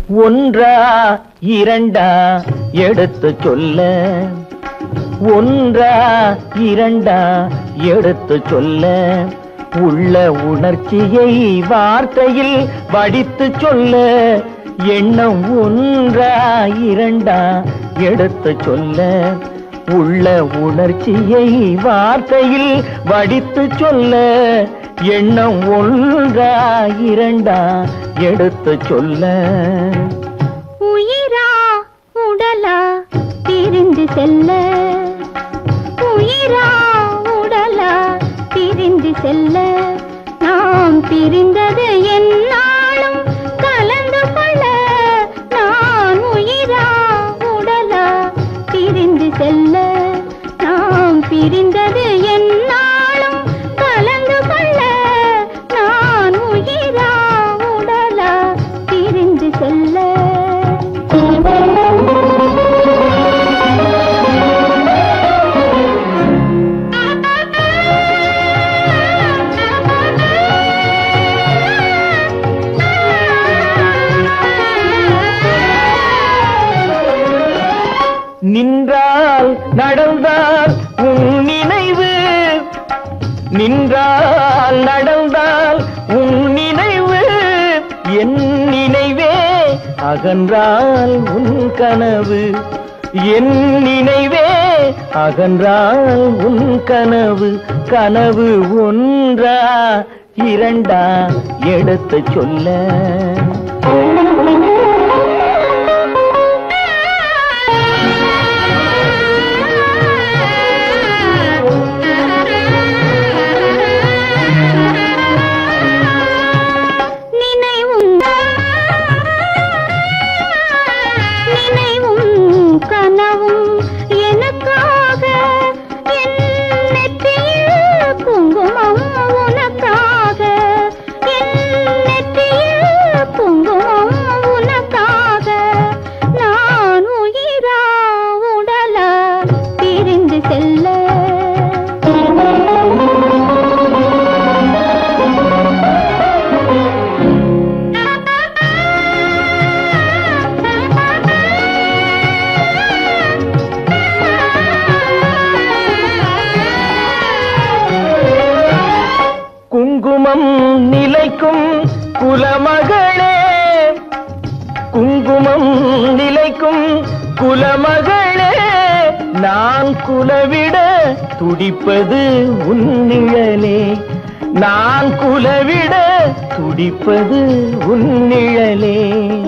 ஒன்றா இரண்டா எடுத்து சொல்ல ஒன்றா இரண்டா எடுத்து சொல்ல உள்ள உணர்ச்சியை வார்த்தையில் வடித்து சொல்ல எண்ணம் ஒன்றா இரண்டா எடுத்து சொல்ல உள்ள உணர்ச்சியை வார்த்தையில் வடித்து சொல்ல எண்ணம் ஒன்றா இரண்டா எடுத்து சொல்ல உயிரா உடலா பிரிந்து செல்ல உயிரா உடலா பிரிந்து செல்ல நாம் பிரிந்தது என்னாலும் கலந்து கொள்ள நான் உயிரா உடலா பிரிந்து செல்ல நாம் பிரிந்தது என்னாலும் கலந்து கொள்ள நான் உயிரா உடலா பிரிந்து செல்ல நின்றால் நடந்தால் உன் நினைவு நின்றால் நடந்தால் உன் நினைவு என் நினைவே அகன்றால் உன் கனவு என் நினைவே அகன்றால் உன் கனவு கனவு ஒன்றா இரண்டா எடுத்து சொல்ல நினைவும் நினைவும் கனவும் எனக்காக என் நெற்றியில் குங்குமம் உனக்காக என் நெற்றியில் குங்குமம் உனக்காக நான் உயிரா உடலா பிரிந்து செல்ல குங்குமம் நிலைக்கும் குலமகளே குங்குமம் நிலைக்கும் குலமகளே நான் குலவிட துடிப்பது உன் நிழலே நான் குலவிட துடிப்பது உன் நிழலே